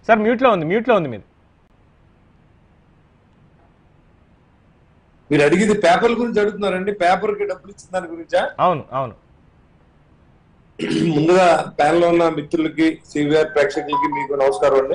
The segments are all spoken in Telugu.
సార్ మ్యూట్లో ఉంది మ్యూట్లో ఉంది మీది మీరు అడిగింది పేపర్ల గురించి అడుగుతున్నారండి పేపర్ కి డబ్బులు ఇచ్చిన దాని గురించా అవును అవును ముందుగా ప్యానల్ ఉన్న మిత్రులకి సివిఆర్ ప్రేక్షకులకి మీకు నమస్కారం అండి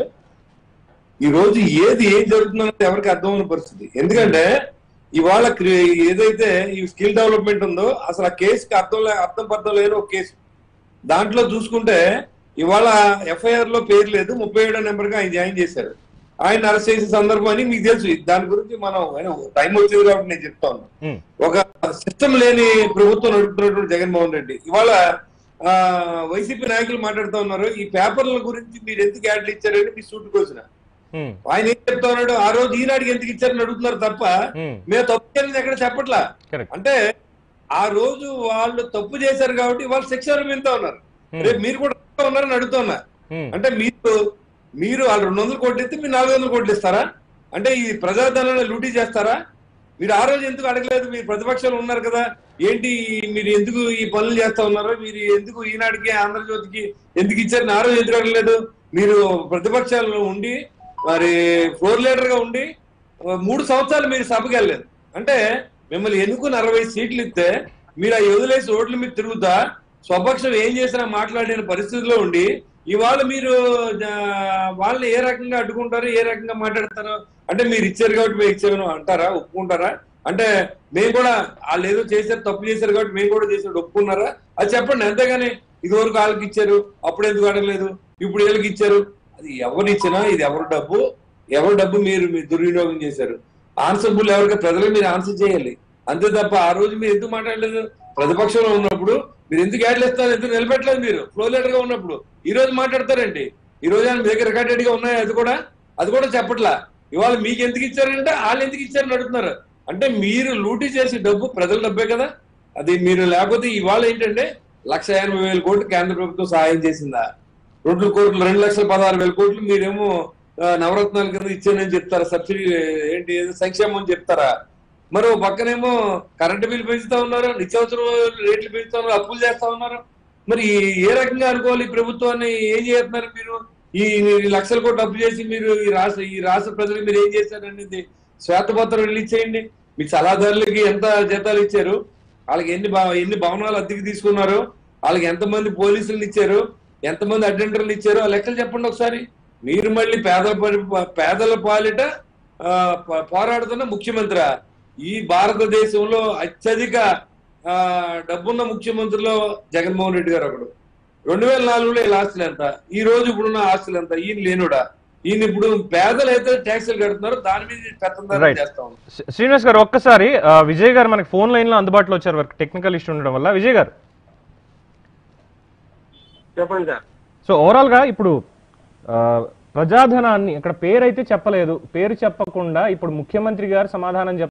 ఈ రోజు ఏది ఏం జరుగుతుందన్నది ఎవరికి అర్థం అవ్వని పరిస్థితి ఎందుకంటే ఇవాళ క్రి- ఏదైతే ఈ స్కిల్ డెవలప్మెంట్ ఉందో అసలు ఆ కేసుకి అర్థం లే- అర్థం పర్థం లేని ఒక కేసు దాంట్లో చూసుకుంటే ఇవాళ ఎఫ్ఐఆర్ లో పేరు లేదు ముప్పై ఏడో నెంబర్ గా ఆయన జాయిన్ చేశారు ఆయన అరెస్ట్ చేసిన సందర్భం అని మీకు తెలుసు దాని గురించి మనం టైం వచ్చింది కాబట్టి నేను చెప్తాను ఉమ్, ఒక సిస్టమ్ లేని ప్రభుత్వం నడుపుతున్నటువంటి జగన్మోహన్ రెడ్డి ఇవాళ ఆ, వైసీపీ నాయకులు మాట్లాడుతూ ఉన్నారు ఈ పేపర్ల గురించి మీరు ఎందుకు యాడ్లు ఇచ్చారని మీ సూటుకు వచ్చిన ఉమ్, ఆయన ఏం చెప్తా ఉన్నాడు ఆ రోజు ఈనాడికి ఎందుకు ఇచ్చారని అడుగుతున్నారు తప్ప ఉమ్, మేము తప్పు చేయాలని ఎక్కడ చెప్పట్లా కరెక్ట్ అంటే ఆ రోజు వాళ్ళు తప్పు చేశారు కాబట్టి వాళ్ళు శిక్ష అనుభవిస్తా ఉన్నారు Hmm. రేపు మీరు కూడా తప్పుగా ఉన్నారని అడుగుతున్నా ఉమ్, అంటే మీరు మీరు వాళ్ళు రెండు వందలు కోట్లు ఇస్తే మీరు నాలుగు వందలు కోట్లు ఇస్తారా అంటే ఈ ప్రజాధనాన్ని లూటీ చేస్తారా మీరు ఆ రోజు ఎందుకు అడగలేదు మీరు ప్రతిపక్షాలు ఉన్నారు కదా ఏంటి మీరు ఎందుకు ఈ పనులు చేస్తా ఉన్నారు మీరు ఎందుకు ఈనాడికి ఆంధ్రజ్యోతికి ఎందుకు ఇచ్చారని ఆ రోజు ఎందుకు అడగలేదు మీరు ప్రతిపక్షాల్లో ఉండి మరి ఫ్లోర్ లీడర్ గా ఉండి ఆ, మూడు సంవత్సరాలు మీరు సభకి వెళ్ళలేదు అంటే మిమ్మల్ని ఎన్నుకుని అరవై సీట్లు ఇస్తే మీరు ఆ వదిలేసి రోడ్ల మీద తిరుగుతా స్వపక్షం ఏం చేసినా మాట్లాడిన పరిస్థితిలో ఉండి ఇవాళ మీరు ఆ, వాళ్ళని ఏ రకంగా అడ్డుకుంటారు ఏ రకంగా మాట్లాడతారు అంటే మీరు ఇచ్చారు కాబట్టి మేము ఇచ్చాము అంటారా ఒప్పుకుంటారా అంటే మేము కూడా వాళ్ళు ఏదో చేశారు తప్పు చేశారు కాబట్టి మేము కూడా చేసాడు ఒప్పుకున్నారా అది చెప్పండి అంతేగాని ఇదివరకు వాళ్ళకి ఇచ్చారు అప్పుడు ఎందుకు అడగలేదు ఇప్పుడు వీళ్ళకి ఇచ్చారు అది ఎవరు ఇచ్చినా ఇది ఎవరు డబ్బు ఎవరు డబ్బు మీరు మీరు దుర్వినియోగం చేశారు ఆన్సర్బుల్ ఎవరికి ప్రజలకు మీరు ఆన్సర్ చేయాలి అంతే తప్ప ఆ రోజు మీరు ఎందుకు మాట్లాడలేదు ప్రతిపక్షంలో ఉన్నప్పుడు మీరు ఎందుకు యాడ్లు ఇస్తారు ఎందుకు నిలబెట్టలేదు మీరు ఫ్లో లీడర్ గా ఉన్నప్పుడు ఈ రోజు మాట్లాడతారండి ఈ రోజు ఆయన మీ దగ్గర రికార్డెడ్ గా ఉన్నాయి అది కూడా అది కూడా చెప్పట్లా ఇవాళ మీకు ఎందుకు ఇచ్చారంటే వాళ్ళు ఎందుకు ఇచ్చారని అడుగుతున్నారు అంటే మీరు లూటీ చేసే డబ్బు ప్రజల డబ్బే కదా అది మీరు లేకపోతే ఇవాళ ఏంటంటే లక్ష ఎనభై వేల కోట్లు కేంద్ర ప్రభుత్వం సహాయం చేసిందా రెండు కోట్లు రెండు లక్షల పదహారు వేల కోట్లు మీరేమో ఆ, నవరత్నాల కింద ఇచ్చానని చెప్తారా సబ్సిడీ ఏంటి ఏదో సంక్షేమం అని చెప్తారా మరి ఓ పక్కనేమో కరెంటు బిల్లు పెంచుతా ఉన్నారు నిత్యావసర రేట్లు పెంచుతా ఉన్నారు అప్పులు చేస్తా ఉన్నారు మరి ఏ రకంగా అనుకోవాలి ఈ ప్రభుత్వాన్ని ఏం చేస్తున్నారు మీరు ఈ ఈ లక్షల కోట్లు అప్పు చేసి మీరు ఈ రాష్ట్ర ఈ రాష్ట్ర ప్రజలకు మీరు ఏం చేశారనేది శ్వేతపత్రం రిలీజ్ చేయండి మీ సలహాదారులకి ఎంత జీతాలు ఇచ్చారు వాళ్ళకి ఎన్ని భవ- ఎన్ని భవనాలు అద్దెకి తీసుకున్నారు వాళ్ళకి ఎంతమంది పోలీసులు ఇచ్చారు ఎంతమంది అటెండర్లు ఇచ్చారు ఆ లెక్కలు చెప్పండి ఒకసారి మీరు మళ్ళీ పేదల పరి- పేదల పాలిట ఆ, ప- పోరాడుతున్న ముఖ్యమంత్రి ఈ భారతదేశంలో అత్యధిక ఆ, డబ్బున్న ముఖ్యమంత్రిలో జగన్మోహన్ రెడ్డి గారు ఒకడు రెండు వేల నాలుగులో వీళ్ళ ఆస్తులు ఎంత ఈ రోజు ఇప్పుడున్న ఆస్తులు ఎంత ఈయన లేనుడా ఈయన ఇప్పుడు పేదలు అయితే ట్యాక్సులు కడుతున్నారు దాని మీద పెత్తందారం Right. చేస్తా ఉన్నారు శ్రీ- శ్రీనివాస్ గారు ఒక్కసారి ఆ, విజయ్ గారు మనకి ఫోన్ లైన్ లో అందుబాటులో వచ్చారు వర్క్ టెక్నికల్ ఇష్యూ ఉండడం వల్ల విజయ్ గారు చెప్పండి సార్ సో ఓవరాల్ గా ఇప్పుడు ఆ, ప్రజాధనాన్ని ఇక్కడ పేరు అయితే చెప్పలేదు పేరు చెప్పకుండా ఇప్పుడు ముఖ్యమంత్రి గారు సమాధానం చెప్